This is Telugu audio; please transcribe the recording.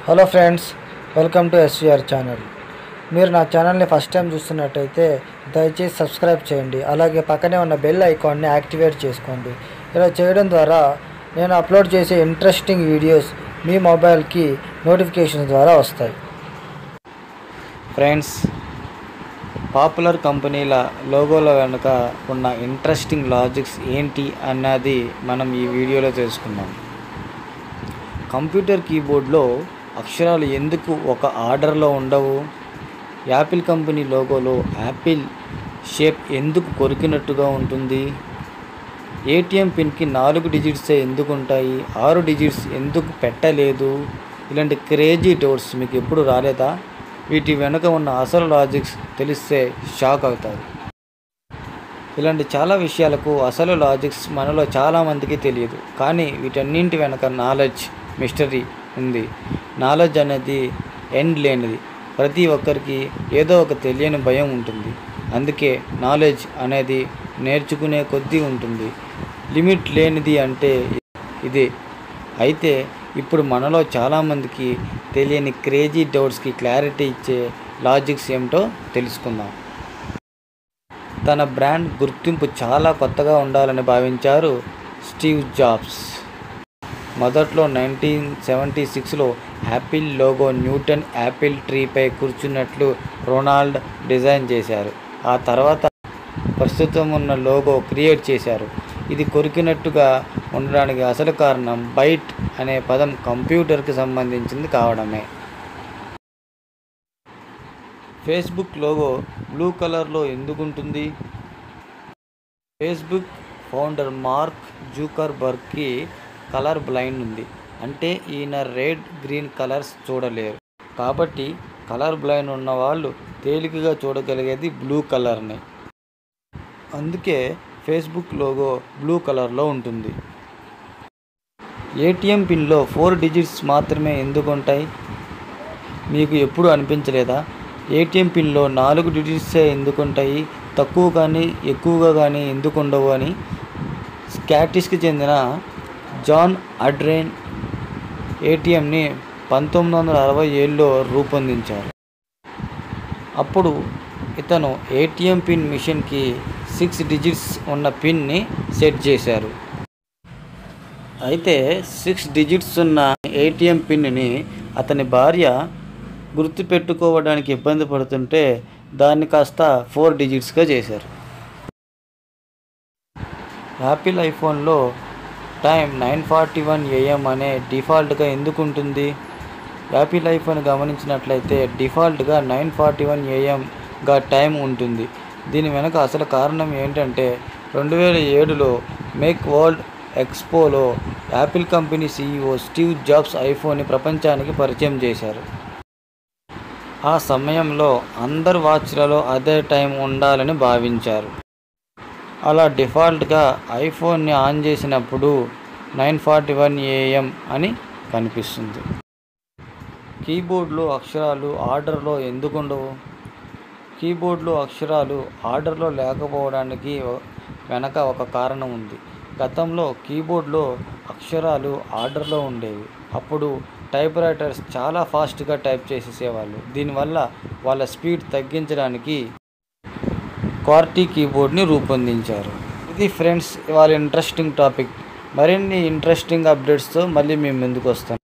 hello friends welcome to SVR channel మీరు నా ఛానల్ని ఫస్ట్ టైం చూస్తున్నట్టయితే దయచేసి సబ్స్క్రైబ్ చేయండి అలాగే పక్కనే ఉన్న బెల్ ఐకాన్ని యాక్టివేట్ చేసుకోండి ఇలా చేయడం ద్వారా నేను అప్లోడ్ చేసే ఇంట్రెస్టింగ్ వీడియోస్ మీ మొబైల్కి నోటిఫికేషన్ ద్వారా వస్తాయి ఫ్రెండ్స్ పాపులర్ కంపెనీల లోగోల వెనుక ఉన్న ఇంట్రెస్టింగ్ లాజిక్స్ ఏంటి అన్నది మనం ఈ వీడియోలో తెలుసుకుందాం కంప్యూటర్ కీబోర్డ్లో అక్షరాలు ఎందుకు ఒక ఆర్డర్లో ఉండవు యాపిల్ కంపెనీ లోగోలో యాపిల్ షేప్ ఎందుకు కొరికినట్టుగా ఉంటుంది ఏటీఎం పిన్కి నాలుగు డిజిట్సే ఎందుకు ఉంటాయి ఆరు డిజిట్స్ ఎందుకు పెట్టలేదు ఇలాంటి క్రేజీ డౌట్స్ మీకు ఎప్పుడు రాలేదా వీటి వెనుక ఉన్న అసలు లాజిక్స్ తెలిస్తే షాక్ అవుతారు ఇలాంటి చాలా విషయాలకు అసలు లాజిక్స్ మనలో చాలామందికి తెలియదు కానీ వీటన్నింటి వెనక నాలెడ్జ్ మిస్టరీ ఉంది నాలెడ్జ్ అనేది ఎండ్ లేనిది ప్రతి ఒక్కరికి ఏదో ఒక తెలియని భయం ఉంటుంది అందుకే నాలెడ్జ్ అనేది నేర్చుకునే కొద్దీ ఉంటుంది లిమిట్ లేనిది అంటే ఇదే అయితే ఇప్పుడు మనలో చాలామందికి తెలియని క్రేజీ డౌట్స్కి క్లారిటీ ఇచ్చే లాజిక్స్ ఏమిటో తెలుసుకుందాం తన బ్రాండ్ గుర్తింపు చాలా కొత్తగా ఉండాలని భావించారు స్టీవ్ జాబ్స్ మొదట్లో నైన్టీన్ సెవెంటీ సిక్స్లో యాపిల్ లోగో న్యూటన్ యాపిల్ ట్రీపై కూర్చున్నట్లు రొనాల్డ్ డిజైన్ చేశారు ఆ తర్వాత ప్రస్తుతం ఉన్న లోగో క్రియేట్ చేశారు ఇది కొరికినట్టుగా ఉండడానికి అసలు కారణం బైట్ అనే పదం కంప్యూటర్కి సంబంధించింది కావడమే ఫేస్బుక్ లోగో బ్లూ కలర్లో ఎందుకుంటుంది ఫేస్బుక్ ఫౌండర్ మార్క్ జూకర్బర్గ్కి కలర్ బ్లైండ్ ఉంది అంటే ఈయన రెడ్ గ్రీన్ కలర్స్ చూడలేరు కాబట్టి కలర్ బ్లైండ్ ఉన్న వాళ్ళు తేలికగా చూడగలిగేది బ్లూ కలర్ని అందుకే ఫేస్బుక్ లోగో బ్లూ కలర్లో ఉంటుంది ఏటీఎం పిన్లో ఫోర్ డిజిట్స్ మాత్రమే ఎందుకు ఉంటాయి మీకు ఎప్పుడు అనిపించలేదా ఏటీఎం పిన్లో నాలుగు డిజిట్సే ఎందుకు ఉంటాయి తక్కువ కానీ ఎక్కువగా కానీ ఎందుకు ఉండవు అని స్కాటిష్కి చెందిన జాన్ అడ్రెన్ ఏటీఎంని పంతొమ్మిది వందల అరవై ఏడులో రూపొందించారు అప్పుడు ఇతను ఏటీఎం పిన్ మిషన్కి సిక్స్ డిజిట్స్ ఉన్న పిన్ని సెట్ చేశారు అయితే సిక్స్ డిజిట్స్ ఉన్న ఏటీఎం పిన్ని అతని భార్య గుర్తుపెట్టుకోవడానికి ఇబ్బంది పడుతుంటే దాన్ని కాస్త ఫోర్ డిజిట్స్గా చేశారు యాపిల్ ఐఫోన్లో time nine forty one AM అనే డిఫాల్ట్గా ఎందుకు ఉంటుంది యాపిల్ ఐఫోన్ గమనించినట్లయితే డిఫాల్ట్గా నైన్ ఫార్టీ వన్ ఏఎంగా టైం ఉంటుంది దీని వెనక అసలు కారణం ఏంటంటే రెండు వేల ఏడులో మేక్ వరల్డ్ ఎక్స్పోలో Apple company CEO Steve Jobs ఐఫోన్ని ప్రపంచానికి పరిచయం చేశారు ఆ సమయంలో అందరు వాచ్లలో అదే టైం ఉండాలని భావించారు అలా డిఫాల్ట్గా ఐఫోన్ని ఆన్ చేసినప్పుడు నైన్ ఫార్టీ వన్ ఏఎం అని కనిపిస్తుంది కీబోర్డ్లో అక్షరాలు ఆర్డర్లో ఎందుకు ఉండవు కీబోర్డ్లో అక్షరాలు ఆర్డర్లో లేకపోవడానికి వెనక ఒక కారణం ఉంది గతంలో కీబోర్డ్లో అక్షరాలు ఆర్డర్లో ఉండేవి అప్పుడు టైప్ రైటర్స్ చాలా ఫాస్ట్గా టైప్ చేసేసేవాళ్ళు దీనివల్ల వాళ్ళ స్పీడ్ తగ్గించడానికి క్వార్టీ కీబోర్డ్ని రూపొందించారు ఇది ఫ్రెండ్స్ ఇవాళ ఇంట్రెస్టింగ్ టాపిక్ మరిన్ని ఇంట్రెస్టింగ్ అప్డేట్స్తో మళ్ళీ మేము ముందుకు వస్తాం